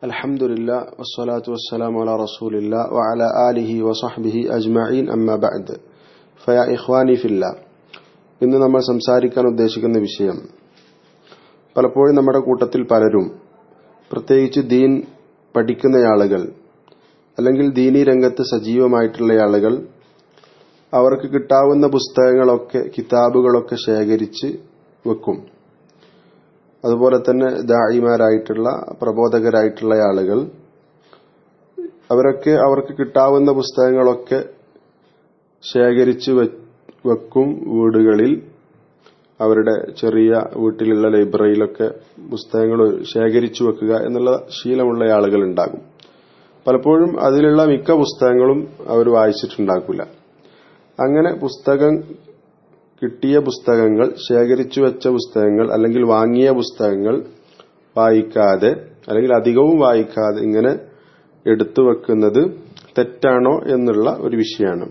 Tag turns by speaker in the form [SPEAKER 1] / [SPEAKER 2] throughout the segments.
[SPEAKER 1] الحمد لله والصلاة والسلام على رسول الله وعلى آله وصحبه أجمعين أما بعد فيا إخواني في الله ഇന്ന് നമ്മൾ സംസാരിക്കാൻ ഉദ്ദേശിക്കുന്ന വിഷയം പലപ്പോഴും നമ്മുടെ കൂട്ടത്തിൽ പലരും പ്രത്യേകിച്ച് ദീൻ പഠിക്കുന്ന ആളുകൾ അല്ലെങ്കിൽ ദീനി രംഗത്ത് സജീവമായിട്ടുള്ള ആളുകൾ അവർക്ക് കിട്ടാവുന്ന പുസ്തകങ്ങളൊക്കെ കിതാബുകളൊക്കെ ശേഖരിച്ച് വെക്കും അതുപോലെ തന്നെ ദായിമാരായിട്ടുള്ള പ്രബോധകരായിട്ടുള്ള ആളുകൾ അവരൊക്കെ അവർക്ക് കിട്ടാവുന്ന പുസ്തകങ്ങളൊക്കെ ശേഖരിച്ച് വെക്കും വീടുകളിൽ അവരുടെ ചെറിയ വീട്ടിലുള്ള ലൈബ്രറിയിലൊക്കെ പുസ്തകങ്ങൾ ശേഖരിച്ചു വെക്കുക എന്നുള്ള ശീലമുള്ള ആളുകൾ ഉണ്ടാകും പലപ്പോഴും അതിലുള്ള മിക്ക പുസ്തകങ്ങളും അവർ വായിച്ചിട്ടുണ്ടാക്കില്ല അങ്ങനെ പുസ്തകം കിട്ടിയ പുസ്തകങ്ങൾ ശേഖരിച്ചു വെച്ച പുസ്തകങ്ങൾ അല്ലെങ്കിൽ വാങ്ങിയ പുസ്തകങ്ങൾ വായിക്കാതെ അല്ലെങ്കിൽ അധികവും വായിക്കാതെ ഇങ്ങനെ എടുത്തു വെക്കുന്നത് തെറ്റാണോ എന്നുള്ള ഒരു വിഷയമാണ്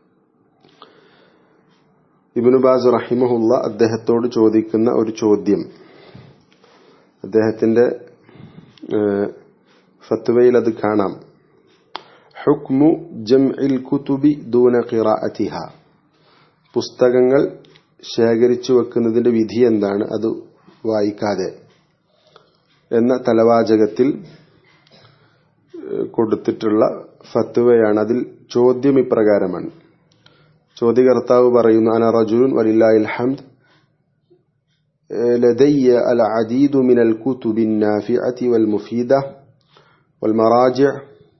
[SPEAKER 1] ഇബിനുബാസ് റഹിമഹുല്ല അദ്ദേഹത്തോട് ചോദിക്കുന്ന ഒരു ചോദ്യം അദ്ദേഹത്തിന്റെ ഫത്വയിൽ അത് കാണാം ഹുക്മു ജംഇൽ കുതുബി ദൂന ഖിറാഅത്തിഹ പുസ്തകങ്ങൾ ശേഖരിച്ചു വെക്കുന്നതിന്റെ വിധി എന്താണ് അത് വായിക്കാതെ എന്ന തലവാചകത്തിൽ കൊടുത്തിട്ടുള്ള ഫത്വയാണ് അതിൽ ചോദ്യം ഇപ്രകാരമാണ് ചോദ്യകർത്താവ് പറയുന്നു അന റജുലുൻ വലില്ലാഹിൽ ഹംദ് لدي العديد من الكتب النافعة والمفيدة والمراجع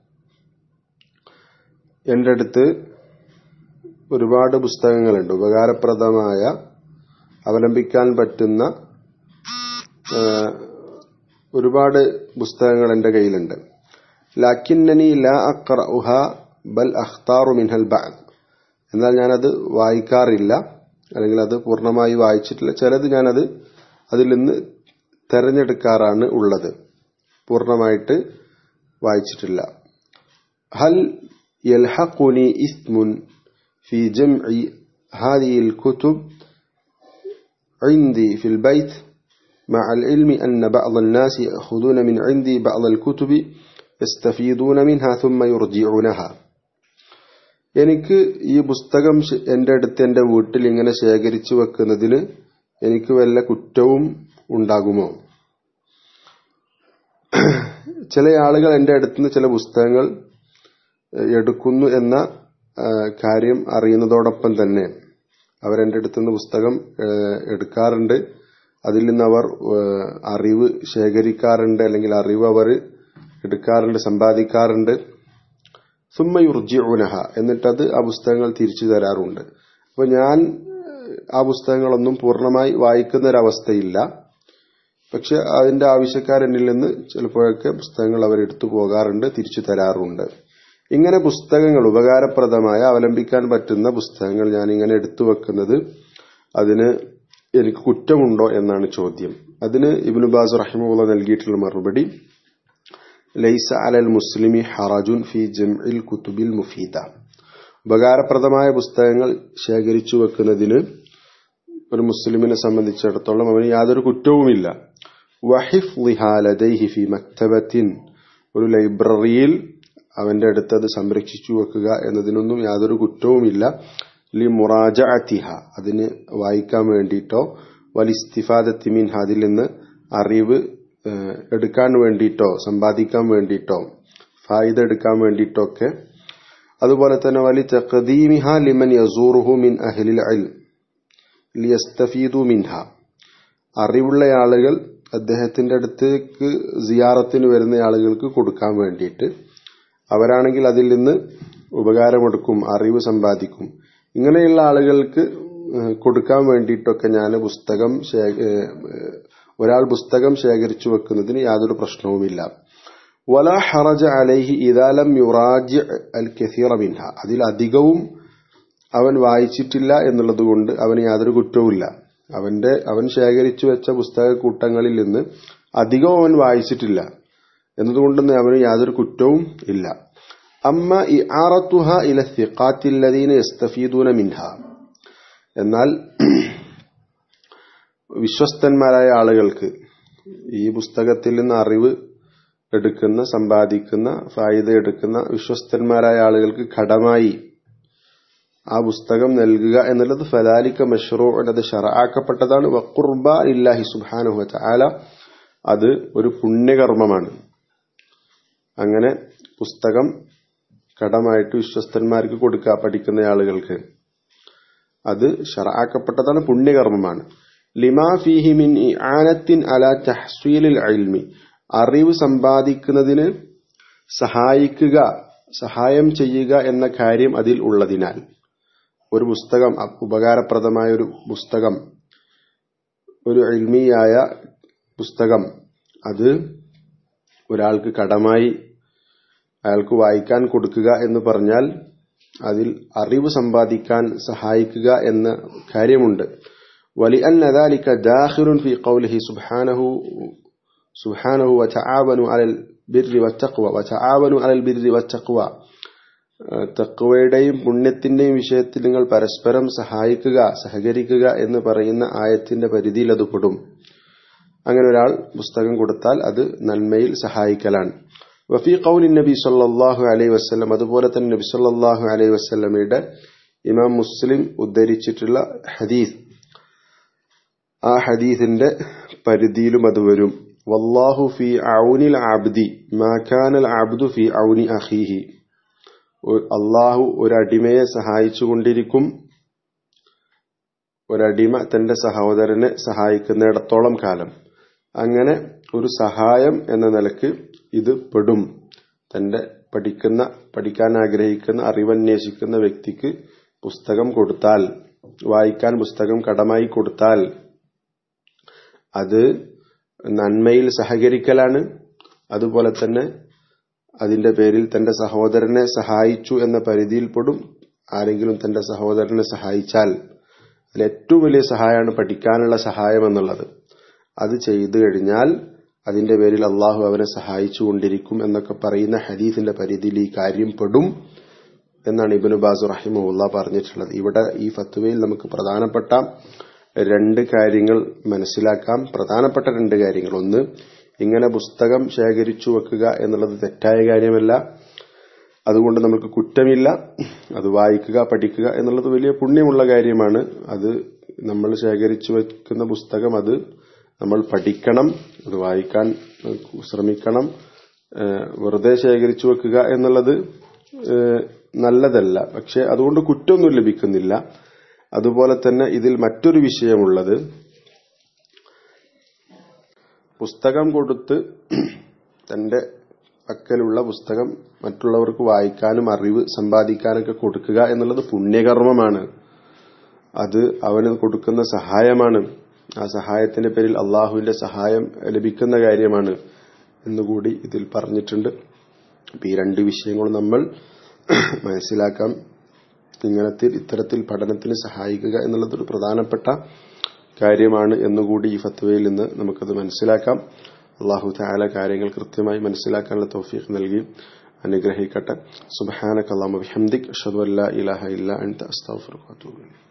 [SPEAKER 1] എൻ്റെ അടുത്ത് ഒരുപാട് പുസ്തകങ്ങളുണ്ട് ഉപകാരപ്രദമായ അവലംബിക്കാൻ പറ്റുന്ന ഒരുപാട് പുസ്തകങ്ങൾ എൻ്റെ കയ്യിലുണ്ട് ലാക്കിന്നനി ലാ അഖ്റഉഹ ബൽ അഖ്താറു മിൻഹൽ ബഅദ് എന്നാൽ ഞാനത് വായിക്കാറില്ല അല്ലെങ്കിൽ അത് പൂർണ്ണമായി വായിച്ചിട്ടില്ല ചിലത് ഞാനത് അതിൽ നിന്ന് തെരഞ്ഞെടുക്കാറാണ് ഉള്ളത് പൂർണ്ണമായിട്ട് വായിച്ചിട്ടില്ല ഹൽ യൽഹഖുനി ഇസ്മുൻ في جمع هذه الكتب عندي في البيت مع العلم أن بعض الناس يأخذون من عندي بعض الكتب يستفيدون منها ثم يرجعونها എനിക്ക് ഈ പുസ്തകം എൻ്റെ അടുത്ത് എൻ്റെ വീട്ടിൽ ഇങ്ങനെ ശേഖരിച്ചു വെക്കുന്നതിന് എനിക്ക് വല്ല കുറ്റവും ഉണ്ടാകുമോ ചില ആളുകൾ എൻ്റെ അടുത്തുനിന്ന് ചില പുസ്തകങ്ങൾ എടുക്കുന്നു എന്ന കാര്യം അറിയുന്നതോടൊപ്പം തന്നെ അവരെന്റെ അടുത്തുനിന്ന് പുസ്തകം എടുക്കാറുണ്ട് അതിൽ നിന്ന് അവർ അറിവ് ശേഖരിക്കാറുണ്ട് അല്ലെങ്കിൽ അറിവ് അവർ എടുക്കാറുണ്ട് സമ്പാദിക്കാറുണ്ട് സുമ്മയുർജിഉനഹ എന്നിട്ടത് ആ പുസ്തകങ്ങൾ തിരിച്ചു തരാറുണ്ട് അപ്പൊ ഞാൻ ആ പുസ്തകങ്ങളൊന്നും പൂർണ്ണമായി വായിക്കുന്ന ഒരവസ്ഥയില്ല പക്ഷെ അതിന്റെ ആവശ്യക്കാരെന്നിൽ നിന്ന് ചിലപ്പോഴൊക്കെ പുസ്തകങ്ങൾ അവരെടുത്തു പോകാറുണ്ട് തിരിച്ചു തരാറുണ്ട് ഇങ്ങനെ പുസ്തകങ്ങൾ ഉപകാരപ്രദമായ അവലംബിക്കാൻ പറ്റുന്ന പുസ്തകങ്ങൾ ഞാൻ ഇങ്ങനെ എടുത്തു വെക്കുന്നത് അതിന് എനിക്ക് കുറ്റമുണ്ടോ എന്നാണ് ചോദ്യം അതിന് ഇബിനുബാസ് റഹിമുള്ള നൽകിയിട്ടുള്ള മറുപടി ലൈസ അലൽ മുസ്ലിമി ഹറജുൻ ഫി ജംഇൽ കുത്തുബിൽ മുഫീദ ഉപകാരപ്രദമായ പുസ്തകങ്ങൾ ശേഖരിച്ചു വെക്കുന്നതിന് ഒരു മുസ്ലിമിനെ സംബന്ധിച്ചിടത്തോളം അവന് യാതൊരു കുറ്റവുമില്ല വഹിഫ് ലിഹാലദൈഹി ഫി മക്തബത്തിൻ ഒരു ലൈബ്രറിയിൽ അവന്റെ അടുത്ത് അത് സംരക്ഷിച്ചു വെക്കുക എന്നതിനൊന്നും യാതൊരു കുറ്റവുമില്ല ലി മുറാജഅത്തിഹ അതിന് വായിക്കാൻ വേണ്ടിയിട്ടോ വലിസ്തിഫാദത്തി മിൻഹ അതിൽ നിന്ന് അറിവ് എടുക്കാൻ വേണ്ടിയിട്ടോ സമ്പാദിക്കാൻ വേണ്ടിയിട്ടോ ഫായിദ എടുക്കാൻ വേണ്ടിയിട്ടോ ഒക്കെ അതുപോലെ തന്നെ വലി തഖദീമിഹ ലിമൻ യസൂറുഹു മിൻ അഹ്ലിൽ ഇൽം ലിയസ്തഫീദു മിൻഹ അറിവുള്ള ആളുകൾ അദ്ദേഹത്തിന്റെ അടുത്തേക്ക് സിയാറത്തിന് വരുന്ന ആളുകൾക്ക് കൊടുക്കാൻ വേണ്ടിയിട്ട് അവരാണെങ്കിൽ അതിൽ നിന്ന് ഉപകാരമെടുക്കും അറിവ് സമ്പാദിക്കും ഇങ്ങനെയുള്ള ആളുകൾക്ക് കൊടുക്കാൻ വേണ്ടിയിട്ടൊക്കെ ഞാൻ പുസ്തകം ഒരാൾ പുസ്തകം ശേഖരിച്ചു വെക്കുന്നതിന് യാതൊരു പ്രശ്നവുമില്ല വല ഹറജ അലൈഹി ഇദാലം യുറാജ് അൽ കസീറ മിൻഹ അതിലധികവും അവൻ വായിച്ചിട്ടില്ല എന്നുള്ളത് കൊണ്ട് അവന് യാതൊരു കുറ്റവുമില്ല അവന്റെ അവൻ ശേഖരിച്ചു വെച്ച പുസ്തക കൂട്ടങ്ങളിൽ നിന്ന് അധികവും അവൻ വായിച്ചിട്ടില്ല എന്നതുകൊണ്ടൊന്നും അവന് യാതൊരു കുറ്റവും ഇല്ല അമ്മ ഇആറത്തുഹ ഇല സിഖാത്തില്ലദീന യസ്തഫീദൂന മിൻഹ എന്നാൽ വിശ്വസ്തന്മാരായ ആളുകൾക്ക് ഈ പുസ്തകത്തിൽ നിന്ന് അറിവ് എടുക്കുന്ന സമ്പാദിക്കുന്ന ഫായിദ എടുക്കുന്ന വിശ്വസ്തന്മാരായ ആളുകൾക്ക് കടമായി ആ പുസ്തകം നൽകുക എന്നുള്ളത് ഫലാലിക്ക മഷ്റൂ അത് ഷറാക്കപ്പെട്ടതാണ് വക്കുർബ ഇല്ലാഹി സുബാനുഹ ചാല അത് ഒരു പുണ്യകർമ്മമാണ് അങ്ങനെ പുസ്തകം കടമായിട്ട് വിശ്വസ്തന്മാർക്ക് കൊടുക്കുക പഠിക്കുന്ന ആളുകൾക്ക് അത് ഷറാക്കപ്പെട്ടതാണ് പുണ്യകർമ്മമാണ് ലിമാ ഫീഹി മിൻ ഇആനത്തിൻ അല തഹ്സീലിൽ ഇൽമി അറിവ് സമ്പാദിക്കുന്നതിന് സഹായിക്കുക സഹായം ചെയ്യുക എന്ന കാര്യം അതിൽ ഉള്ളതിനാൽ ഒരു പുസ്തകം ഉപകാരപ്രദമായ ഒരു പുസ്തകം ഒരു ഇൽമിയായ പുസ്തകം അത് ഒരാൾക്ക് കടമായി അയാൾക്ക് വായിക്കാൻ കൊടുക്കുക എന്ന് പറഞ്ഞാൽ അതിൽ അറിവ് സമ്പാദിക്കാൻ സഹായിക്കുക എന്ന കാര്യമുണ്ട് ولأن ذلك داخل في قوله سبحانه سبحانه وتعاونوا على البر والتقوى وتعاونوا على البر والتقوى തക്വയുടെയും പുണ്യത്തിന്റെയും വിഷയത്തിൽ നിങ്ങൾ പരസ്പരം സഹായിക്കുക സഹകരിക്കുക എന്ന് പറയുന്ന ആയത്തിന്റെ പരിധിയിൽ അത് പെടും അങ്ങനെ ഒരാൾ പുസ്തകം കൊടുത്താൽ അത് നന്മയിൽ സഹായിക്കലാണ് വഫി കൗലി നബി സല്ലാഹു അലൈഹി വസ്ലം അതുപോലെ തന്നെ നബി സല്ലാഹു അലൈഹി വസ്ലമയുടെ ഇമാം മുസ്ലിം ഉദ്ധരിച്ചിട്ടുള്ള ഹദീസ് ആ ഹദീസിന്റെ പരിധിയിലും അത് വരും വല്ലാഹു ഫി ഔനിൽ ആബ്ദി മാക്കാനൽ ആബ്ദു ഫി ഔനി അഖീഹി അള്ളാഹു ഒരടിമയെ സഹായിച്ചുകൊണ്ടിരിക്കും ഒരടിമ തന്റെ സഹോദരനെ സഹായിക്കുന്നിടത്തോളം കാലം അങ്ങനെ ഒരു സഹായം എന്ന നിലക്ക് ഇത് പെടും തന്റെ പഠിക്കുന്ന പഠിക്കാൻ ആഗ്രഹിക്കുന്ന അറിവന്വേഷിക്കുന്ന വ്യക്തിക്ക് പുസ്തകം കൊടുത്താൽ വായിക്കാൻ പുസ്തകം കടമായി കൊടുത്താൽ അത് നന്മയിൽ സഹകരിക്കലാണ് അതുപോലെ തന്നെ അതിന്റെ പേരിൽ തന്റെ സഹോദരനെ സഹായിച്ചു എന്ന പരിധിയിൽപ്പെടും ആരെങ്കിലും തന്റെ സഹോദരനെ സഹായിച്ചാൽ അതിൽ ഏറ്റവും വലിയ സഹായമാണ് പഠിക്കാനുള്ള സഹായം എന്നുള്ളത് അത് ചെയ്തു കഴിഞ്ഞാൽ അതിന്റെ പേരിൽ അള്ളാഹു അവനെ സഹായിച്ചു കൊണ്ടിരിക്കും എന്നൊക്കെ പറയുന്ന ഹദീസിന്റെ പരിധിയിൽ ഈ കാര്യം പെടും എന്നാണ് ഇബനു ബാസു റഹിമുല്ല പറഞ്ഞിട്ടുള്ളത് ഇവിടെ ഈ ഫത്വയിൽ നമുക്ക് പ്രധാനപ്പെട്ട രണ്ട് കാര്യങ്ങൾ മനസ്സിലാക്കാം പ്രധാനപ്പെട്ട രണ്ട് കാര്യങ്ങൾ ഒന്ന് ഇങ്ങനെ പുസ്തകം ശേഖരിച്ചു വെക്കുക എന്നുള്ളത് തെറ്റായ കാര്യമല്ല അതുകൊണ്ട് നമുക്ക് കുറ്റമില്ല അത് വായിക്കുക പഠിക്കുക എന്നുള്ളത് വലിയ പുണ്യമുള്ള കാര്യമാണ് അത് നമ്മൾ ശേഖരിച്ചു വെക്കുന്ന പുസ്തകം അത് നമ്മൾ പഠിക്കണം അത് വായിക്കാൻ ശ്രമിക്കണം വെറുതെ ശേഖരിച്ചു വെക്കുക എന്നുള്ളത് നല്ലതല്ല പക്ഷെ അതുകൊണ്ട് കുറ്റമൊന്നും ലഭിക്കുന്നില്ല അതുപോലെ തന്നെ ഇതിൽ മറ്റൊരു വിഷയമുള്ളത് പുസ്തകം കൊടുത്ത് തന്റെ പക്കലുള്ള പുസ്തകം മറ്റുള്ളവർക്ക് വായിക്കാനും അറിവ് സമ്പാദിക്കാനൊക്കെ കൊടുക്കുക എന്നുള്ളത് പുണ്യകർമ്മമാണ് അത് അവന് കൊടുക്കുന്ന സഹായമാണ് ആ സഹായത്തിന്റെ പേരിൽ അള്ളാഹുവിന്റെ സഹായം ലഭിക്കുന്ന കാര്യമാണ് എന്നുകൂടി ഇതിൽ പറഞ്ഞിട്ടുണ്ട് ഈ രണ്ട് വിഷയങ്ങളും നമ്മൾ മനസ്സിലാക്കാം ഇങ്ങനത്തെ ഇത്തരത്തിൽ പഠനത്തിന് സഹായിക്കുക എന്നുള്ളത് ഒരു പ്രധാനപ്പെട്ട കാര്യമാണ് എന്നുകൂടി ഈ ഫത്വയിൽ നിന്ന് നമുക്കത് മനസ്സിലാക്കാം അള്ളാഹു താല കാര്യങ്ങൾ കൃത്യമായി മനസ്സിലാക്കാനുള്ള തൗഫീഖ് നൽകി അനുഗ്രഹിക്കട്ടെ സുബഹാനക് അള്ളാഹു ബിഹംദിക് അഷ്ഹദു അല്ലാ ഇലാഹ ഇല്ല അൻത അസ്തഗ്ഫിറുക വഅതൂബു ഇലൈക്